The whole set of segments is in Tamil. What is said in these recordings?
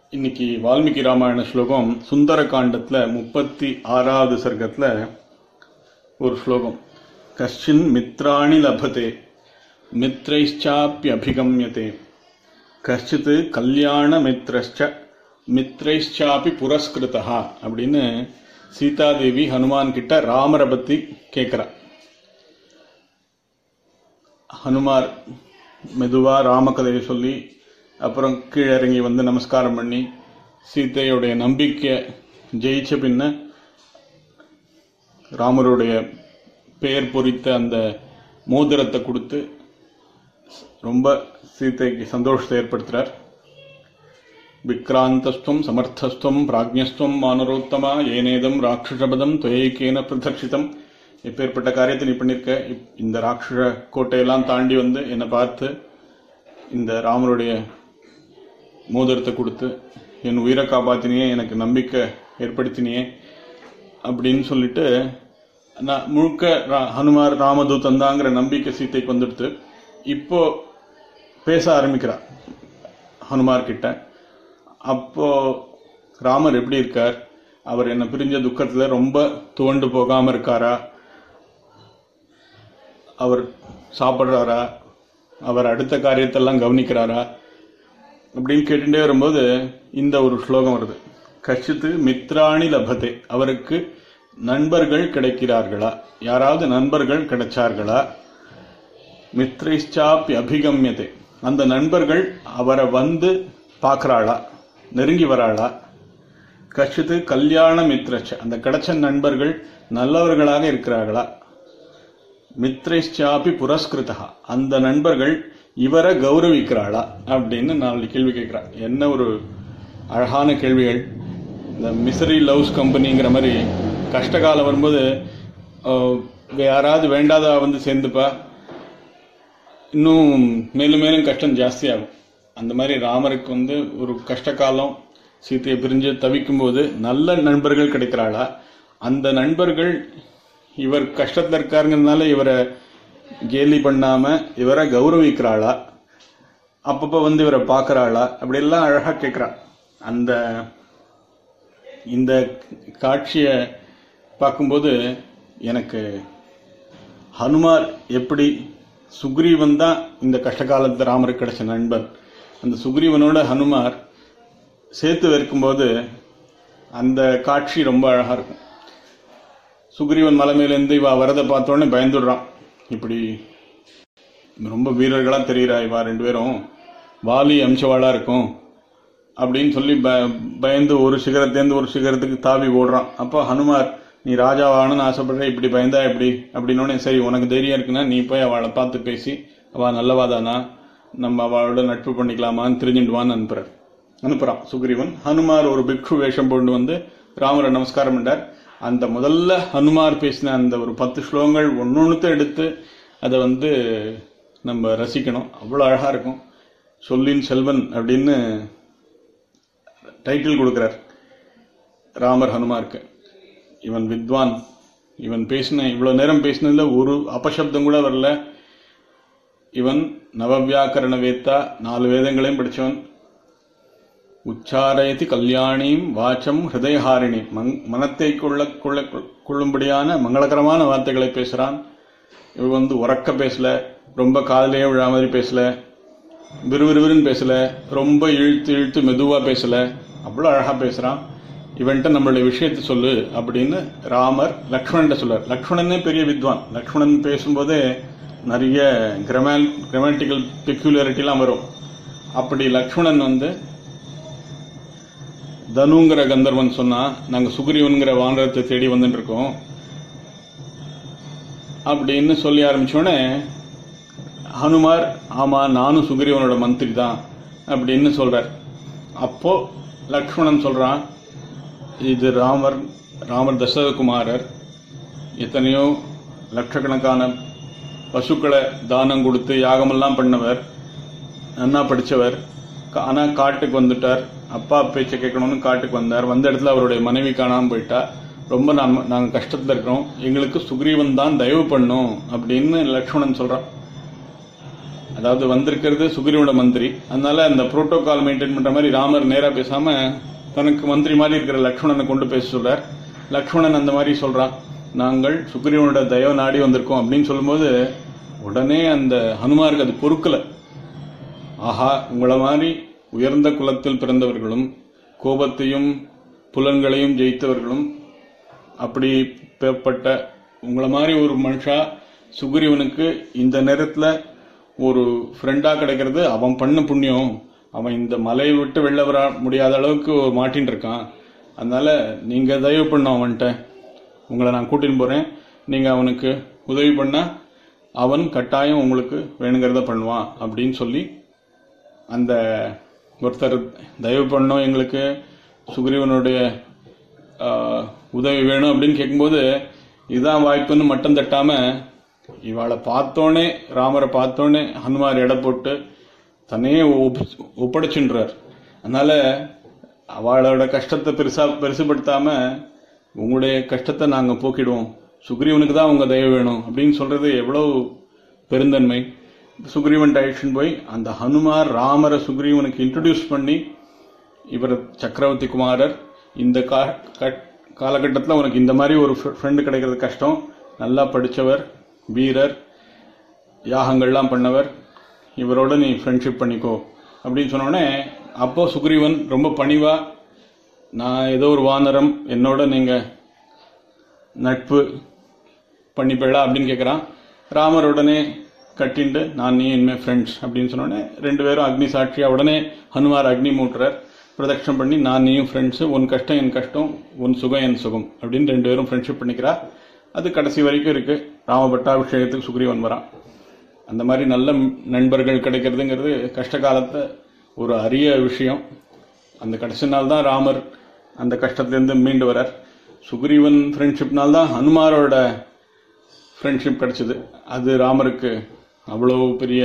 இன்னைக்கு வால்மீகி ராமாயண ஸ்லோகம் சுந்தர காண்டத்துல முப்பத்தி ஆறாவது சர்க்கத்துல ஒரு ஸ்லோகம் கஷ்டின் மித்ராணி லபதே மித்ரைச்சாப்பியபிகம்யதே கஷ்டித் கல்யாண மித்ரஷ்ச மித்ரைச்சாப்பி புரஸ்கிருதா அப்படின்னு சீதாதேவி ஹனுமான் கிட்ட ராமரை பத்தி கேட்கிறா ஹனுமார் மெதுவா ராமகதையை சொல்லி அப்புறம் கீழே இறங்கி வந்து நமஸ்காரம் பண்ணி சீதையுடைய நம்பிக்கை ஜெயிச்ச பின்ன ராமருடைய பெயர் பொறித்த அந்த மோதிரத்தை கொடுத்து ரொம்ப சீதைக்கு சந்தோஷத்தை ஏற்படுத்துறார் விக்ராந்தஸ்துவம் சமர்த்தஸ்துவம் பிராஜ்யஸ்துவம் மானரோத்தமா ஏனேதம் ராட்சசபதம் துவைக்கேன பிரதர்ஷிதம் எப்பேற்பட்ட காரியத்தை நீ பண்ணிருக்க இப்- இந்த ராட்சச கோட்டையெல்லாம் தாண்டி வந்து என்னை பார்த்து இந்த ராமருடைய மோதிரத்தை கொடுத்து என் உயிரை காப்பாத்தினியே எனக்கு நம்பிக்கை ஏற்படுத்தினியே அப்படின்னு சொல்லிட்டு நான் முழுக்க ரா- ஹனுமார் ராமதூதன் தாங்கிற நம்பிக்கை சீதைக்கு வந்துடுத்து இப்போ பேச ஆரம்பிக்கிறார் ஹனுமார் கிட்ட அப்போ ராமர் எப்படி இருக்கார் அவர் என்ன பிரிஞ்ச துக்கத்துல ரொம்ப துவண்டு போகாம இருக்காரா அவர் சாப்பிட்றாரா அவர் அடுத்த காரியத்தெல்லாம் கவனிக்கிறாரா அப்படின்னு கேட்டுட்டே வரும்போது இந்த ஒரு ஸ்லோகம் வருது கஷித்து மித்ராணி லபதே அவருக்கு நண்பர்கள் கிடைக்கிறார்களா யாராவது நண்பர்கள் கிடைச்சார்களா மித்ரைச்சாப்பி அபிகம்யதே அந்த நண்பர்கள் அவரை வந்து பார்க்கறாளா நெருங்கி வராளா கஷித்து கல்யாண மித்ரச்ச அந்த கிடைச்ச நண்பர்கள் நல்லவர்களாக இருக்கிறார்களா மித்ரைச்சாப்பி புரஸ்கிருதா அந்த நண்பர்கள் இவரை கௌரவிக்கிறாளா அப்படின்னு நாலு கேள்வி கேட்கிறா என்ன ஒரு அழகான கேள்விகள் இந்த மிசரி லவ்ஸ் கம்பெனிங்கிற மாதிரி கஷ்டகாலம் வரும்போது அஹ், யாராவது வேண்டாதா வந்து சேர்ந்துப்பா இன்னும் மேலும் மேலும் கஷ்டம் ஜாஸ்தியாகும் அந்த மாதிரி ராமருக்கு வந்து ஒரு கஷ்ட காலம் சீதையை பிரிஞ்சு தவிக்கும் போது நல்ல நண்பர்கள் கிடைக்கிறாளா அந்த நண்பர்கள் இவர் கஷ்டத்துல இருக்காருங்கிறதுனால இவரை கேலி பண்ணாம இவரை கௌரவிக்கிறாளா அப்பப்ப வந்து இவரை பார்க்கறாளா அப்படி எல்லாம் அழகா கேட்கிறா அந்த இந்த காட்சியை பார்க்கும்போது எனக்கு ஹனுமார் எப்படி சுக்ரீவன் தான் இந்த கஷ்டகாலத்து ராமருக்கு கிடைச்ச நண்பன் அந்த சுக்ரீவனோட ஹனுமார் சேர்த்து வைக்கும்போது அந்த காட்சி ரொம்ப அழகா இருக்கும் சுக்ரீவன் மலை மேலேருந்து இவா வரதை பார்த்தோன்னே பயந்துடுறான் இப்படி ரொம்ப வீரர்களா தெரியுறா இவா ரெண்டு பேரும் வாலி அம்சவாளா இருக்கும் அப்படின்னு சொல்லி ப பயந்து ஒரு சிகரத்தேர்ந்து ஒரு சிகரத்துக்கு தாவி ஓடுறான் அப்போ ஹனுமார் நீ ராஜாவாகணும்னு ஆசைப்படுற இப்படி பயந்தா எப்படி அப்படின்னோடனே சரி உனக்கு தைரியம் இருக்குன்னா நீ போய் அவளை பார்த்து பேசி அவள் நல்லவாதானா நம்ம அவளோட நட்பு பண்ணிக்கலாமான்னு தெரிஞ்சுடுவான்னு அனுப்புறார் அனுப்புறான் சுக்ரீவன் ஹனுமார் ஒரு பிக்ஷு வேஷம் போட்டு வந்து ராமரை நமஸ்காரம் பண்ணார் அந்த முதல்ல ஹனுமார் பேசின அந்த ஒரு பத்து ஸ்லோகங்கள் ஒன்னொன்னுத்த எடுத்து அதை வந்து நம்ம ரசிக்கணும் அவ்வளோ அழகா இருக்கும் சொல்லின் செல்வன் அப்படின்னு டைட்டில் கொடுக்கிறார் ராமர் ஹனுமாருக்கு இவன் வித்வான் இவன் பேசின இவ்வளவு நேரம் பேசினதுல ஒரு அபசப்தம் கூட வரல இவன் நவவியாக்கரண வேத்தா நாலு வேதங்களையும் படிச்சவன் உச்சாரயதி கல்யாணியும் வாச்சம் ஹிருதயஹாரிணி மங் மனத்தை கொள்ள கொள்ள கொள்ளும்படியான மங்களகரமான வார்த்தைகளை பேசுறான் இவன் வந்து உறக்க பேசல ரொம்ப காதலையே விழா மாதிரி பேசல விறுவிறுவிறுன்னு பேசல ரொம்ப இழுத்து இழுத்து மெதுவா பேசல அவ்வளவு அழகா பேசுறான் இவன்ட்ட நம்மளுடைய விஷயத்தை சொல்லு அப்படின்னு ராமர் லக்ஷ்மணன் சொல்றார் லக்ஷ்மணனே பெரிய வித்வான் லக்ஷ்மணன் பேசும்போதே நிறைய கிரமல் கிராமட்டிக்கல் பெக்யூலரிட்டிலாம் வரும் அப்படி லக்ஷ்மணன் வந்து தனுங்கிற கந்தர்வன் சொன்னா நாங்க சுக்ரீவன்கிற வானரத்தை தேடி வந்துட்டு இருக்கோம் அப்படின்னு சொல்லி ஆரம்பிச்சோடனே ஹனுமார் ஆமா நானும் சுக்ரீவனோட மந்திரி தான் அப்படின்னு சொல்றார் அப்போ லக்ஷ்மணன் சொல்றான் இது ராமர் ராமர் தசரகுமாரர் எத்தனையோ லட்சக்கணக்கான பசுக்களை தானம் கொடுத்து யாகமெல்லாம் பண்ணவர் நன்னா படிச்சவர் கா- ஆனா காட்டுக்கு வந்துட்டார் அப்பா பேச்சை கேட்கணும்னு காட்டுக்கு வந்தார் வந்த இடத்துல அவருடைய மனைவி காணாம போயிட்டா ரொம்ப நாம நாங்க கஷ்டத்துல இருக்கிறோம் எங்களுக்கு சுக்ரீவன் தான் தயவு பண்ணும் அப்படின்னு லக்ஷ்மணன் சொல்றான் அதாவது வந்திருக்கிறது சுக்ரீவனோட மந்திரி அதனால அந்த புரோட்டோகால் மெயின்டைன் பண்ற மாதிரி ராமர் நேரா பேசாம தனக்கு மந்திரி மாதிரி இருக்கிற லக்ஷ்மணனை கொண்டு பேச சொல்றார் லக்ஷ்மணன் அந்த மாதிரி சொல்றான் நாங்கள் சுக்ரீவனோட தயவு நாடி வந்திருக்கோம் அப்படின்னு சொல்லும்போது உடனே அந்த ஹனுமாருக்கு அது பொறுக்கல ஆஹா உங்களை மாதிரி உயர்ந்த குலத்தில் பிறந்தவர்களும் கோபத்தையும் புலன்களையும் ஜெயித்தவர்களும் அப்படி பேர்பட்ட உங்களை மாதிரி ஒரு மனுஷா சுக்ரீவனுக்கு இந்த நேரத்துல ஒரு ஃப்ரெண்டா கிடைக்கிறது அவன் பண்ண புண்ணியம் அவன் இந்த மலையை விட்டு வெளில வர முடியாத அளவுக்கு ஒரு மாட்டின்னு இருக்கான் அதனால நீங்க தயவு பண்ணும் அவன்கிட்ட உங்களை நான் கூட்டின்னு போறேன் நீங்க அவனுக்கு உதவி பண்ணா அவன் கட்டாயம் உங்களுக்கு வேணுங்கிறத பண்ணுவான் அப்படின்னு சொல்லி அந்த ஒருத்தர் தயவு பண்ணோம் எங்களுக்கு சுக்ரீவனுடைய ஆஹ், உதவி வேணும் அப்படின்னு கேட்கும்போது இதான் வாய்ப்புன்னு மட்டம் தட்டாம இவாளை பார்த்தோன்னே ராமரை பார்த்தோன்னே ஹனுமார் எடை போட்டு தன்னையே ஒப்- ஒப்படைச்சுன்றார் அதனால அவளோட கஷ்டத்தை பெருசா பெருசுபடுத்தாம உங்களுடைய கஷ்டத்தை நாங்க போக்கிடுவோம் சுக்ரீவனுக்கு தான் உங்க தயவு வேணும் அப்படின்னு சொல்றது எவ்வளவு பெருந்தன்மை சுக்ரீவன் டைரக்ஷன் போய் அந்த ஹனுமார் ராமரை சுக்ரீவனுக்கு இன்ட்ரடியூஸ் பண்ணி இவர் சக்கரவர்த்தி குமாரர் இந்த கா- கட்- காலகட்டத்தில் உனக்கு இந்த மாதிரி ஒரு ஃப்ரெண்டு கிடைக்கிறது கஷ்டம் நல்லா படிச்சவர் வீரர் யாகங்கள்லாம் பண்ணவர் இவரோட நீ ஃப்ரெண்ட்ஷிப் பண்ணிக்கோ அப்படின்னு சொன்ன உடனே அப்போ சுக்ரீவன் ரொம்ப பணிவா நான் ஏதோ ஒரு வானரம் என்னோட நீங்க நட்பு பண்ணிப்பேளா அப்படின்னு கேட்குறான் ராமர் உடனே கட்டிண்டு நான் நீ இனிமே ஃப்ரெண்ட்ஸ் அப்படின்னு சொன்ன உடனே ரெண்டு பேரும் அக்னி சாட்சியா உடனே ஹனுமார் அக்னி மூட்டுறார் பிரதட்சணம் பண்ணி நான் நீயும் ஃப்ரெண்ட்ஸு உன் கஷ்டம் என் கஷ்டம் உன் சுகம் என் சுகம் அப்படின்னு ரெண்டு பேரும் ஃப்ரெண்ட்ஷிப் பண்ணிக்கிறா அது கடைசி வரைக்கும் இருக்கு ராம பட்டாபிஷேகத்துக்கு சுக்ரீவன் வரான் அந்த மாதிரி நல்ல நண்பர்கள் கிடைக்கிறதுங்கிறது கஷ்ட காலத்தை ஒரு அரிய விஷயம் அந்த கடைசி நாள் தான் ராமர் அந்த கஷ்டத்திலேருந்து மீண்டு வரார் சுக்ரீவன் ஃப்ரெண்ட்ஷிப்னால தான் ஹனுமாரோட ஃப்ரெண்ட்ஷிப் கிடைச்சது அது ராமருக்கு அவ்வளோ பெரிய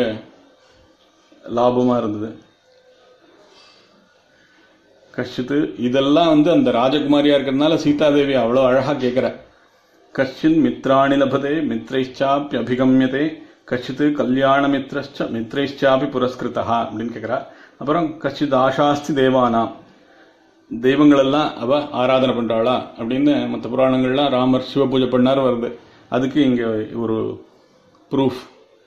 லாபமா இருந்தது கஷ்டித்து இதெல்லாம் வந்து அந்த ராஜகுமாரியா இருக்கிறதுனால சீதாதேவி அவ்வளோ அழகா கேட்கிற கஷ்டின் மித்ராணி லபதே மித்ரைச்சாப்பி அபிகமியதே கஷ்டித்து கல்யாண மித்ரச்ச மித்ரைச்சாப்பி புரஸ்கிருதா அப்படின்னு கேட்கிறா அப்புறம் கஷ்டித் ஆஷாஸ்தி தேவானாம் தெய்வங்கள் எல்லாம் அவ ஆராதனை பண்றாளா அப்படின்னு மற்ற புராணங்கள்லாம் ராமர் சிவ பூஜை பண்ணார் வருது அதுக்கு இங்க ஒரு ப்ரூஃப்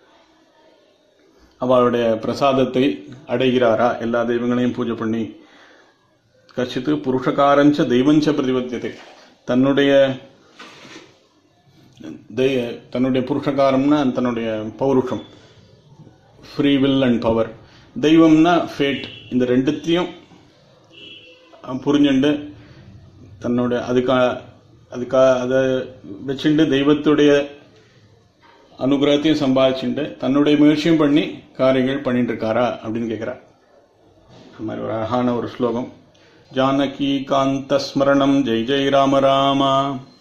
அவளுடைய பிரசாதத்தை அடைகிறாரா எல்லா தெய்வங்களையும் பூஜை பண்ணி கச்சித்து புருஷகாரஞ்ச தெய்வஞ்ச பிரதிபத்தியத்தை தன்னுடைய தெய்- தன்னுடைய புருஷகாரம்னா தன்னுடைய பௌருஷம் ஃப்ரீ வில் அண்ட் பவர் தெய்வம்னா ஃபேட் இந்த ரெண்டுத்தையும் புரிஞ்சுண்டு தன்னுடைய அதுக்கா அதுக்கா அதை வச்சுண்டு தெய்வத்துடைய அனுகிரகத்தையும் சம்பாதிச்சுண்டு தன்னுடைய முயற்சியும் பண்ணி காரியங்கள் பண்ணிட்டு இருக்காரா அப்படின்னு கேட்கிறா இந்த மாதிரி ஒரு அழகான ஒரு ஸ்லோகம் ஜானகி காந்த ஸ்மரணம் ஜெய் ஜெய் ராம ராமா